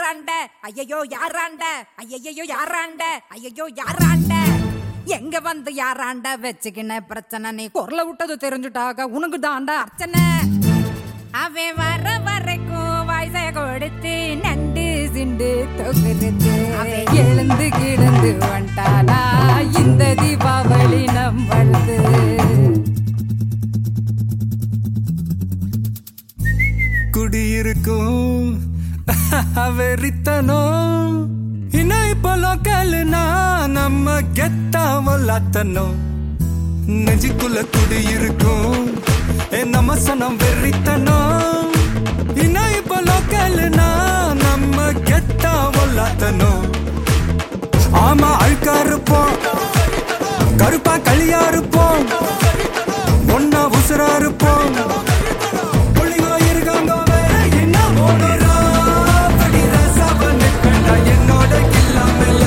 யாராண்ட ஐயையோ யாராண்ட ஐயையோ யாராண்ட ஐயையோ யாராண்ட எங்க வந்து யாராண்ட வச்சுக்கின பிரச்சனை நீ குரல விட்டது தெரிஞ்சுட்டாக உனக்கு தாண்டா அர்ச்சனை அவன் வர வரைக்கும் வயசை கொடுத்து நண்டு சிண்டு தொகுத்து அவன் எழுந்து கிடந்து வந்துட்டானா இந்த தீபாவளி நம்மளது குடியிருக்கும் வெறித்தனம் இன்னும் இப்போ லோக்கல்னா நம்ம கெத்தா வல்லாத்தனம் நெஞ்சுக்குள்ள குடியிருக்கும் ஏ நம்ம சனம் வெறித்தனம் இன்னும் இப்போ லோக்கல்னா நம்ம கெத்தா வல்லாத்தனம் ஆமா அழுக்கா இருப்போம் கருப்பா களியா இருப்போம் ஒன்னா உசுரா இருப்போம் புள்ளிங்கோ இருக்காங்க வேற என்ன ஓடுறா? படி ரசாவ நிற்பேன்டா என்னோட கில்லாமல.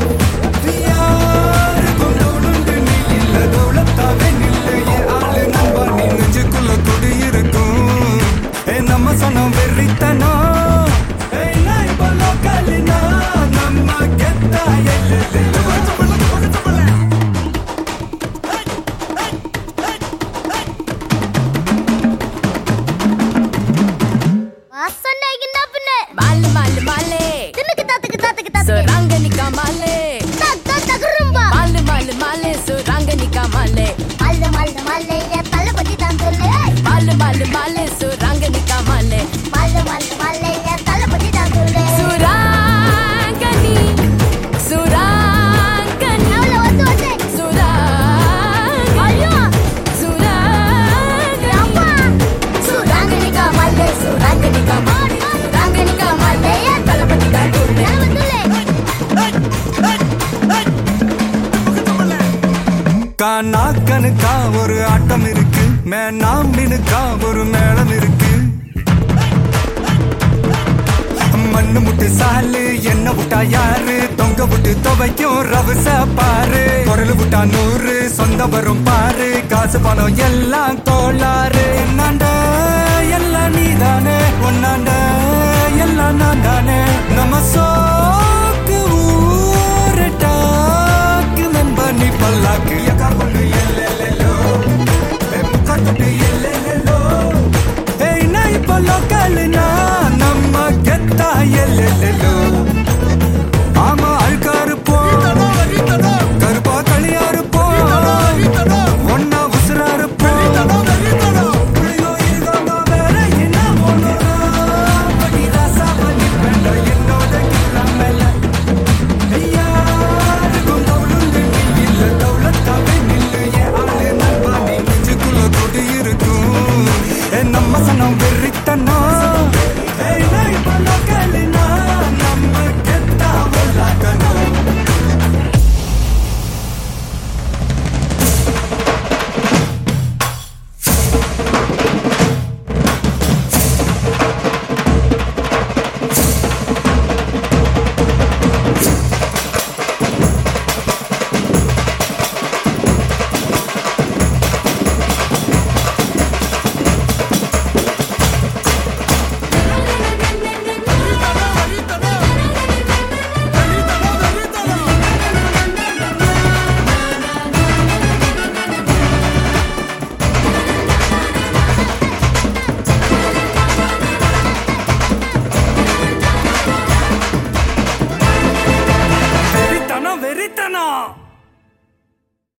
யாருக்கும் தோணுண்டு நீ இல்ல, தௌலத்தாவே நில்லு. என் ஆளு நண்பா, நீ நெஞ்சுக்குள்ள குடியிருக்கும். ஏ, நம்ம சனம் வெறித்தனம். ஏய், நான் இப்ப லோக்கல்னா, நம்ம கெத்தா எல்லெல்லு. வாசனைக்குன்னா பின்ன மாலு மாலு மாலே தின்னுக்கு தாத்துக்கு தாத்துக்கு தாத்துக்கு சுராங்கனிக்கா மாலே தக் தக் தகுரும்பா மாலு மாலு மாலே சுராங்கனிக்கா மாலே மல்ல மல்ல மல்ல என் தலை பத்தி தான் சொல்லு மாலு மாலு மாலே சுராங்கனிக்கா மாலே மல்ல மல்ல மல்ல என் தலை பத்தி தான் சொல்லு சுராங்கனி சுராங்கனி அவள வந்து வந்து சுராங்கனி ஐயோ சுராங்கனி அம்மா சுராங்கனிகா மல்ல சுராங்கனிகா மாடி சுராங்கனிகா மல்ல என் தலை பத்தி தான் சொல்லு கானா கணுக்கா ஒரு ஆட்டம் இருக்கு மேனாம்பினுக்கா ஒரு மேளம் இருக்கு மண்ணு முட்டு சாலு என்ன விட்டா யாரு தொங்க விட்டு துவைக்கும் ரவச பாரு குரல் விட்டா நூறு சொந்த வரும் பாரு காசு பணம் எல்லாம் கோளாறு என்னாண்ட எல்லாம் நீதானே ஒன்னாண்ட எல்லாம் நான் தானே நம்ம சோக்கு ஊரட்டாக்கு நண்பா நீ பல்லாக்கு எக்கா கொண்டு எல்லெல்லோ முக்கட்டு எல்லெல்லோ ஏய் நான் இப்போ லோக்கல்னா நம்ம கெத்தா எல்லெல்லோ ஆமா அழுக்கா இருப்போம் கருப்பா களியா இருப்போம் ஒன்னா உசுரா இருப்போம் புள்ளியோ இருக்காங்க வேற என்ன ஒண்ணுடா? படி ராசாவா நிப்பேன்டா என்னோட கில்லாமல. யாருக்கும் தவுளுண்டு நீ இல்ல, தவுலத்தாவே நில்லு. என் ஆளு நண்பா, நீ நெஞ்சுக்குள்ள குடியிருக்கும். ஏ, நம்ம சனம் வெறித்தனம். ஏய், நான் இப்ப லோக்கல்னா, நம்ம கெத்தா உள்ளாக்கணும். வெறித்தனம் வெறித்தனம்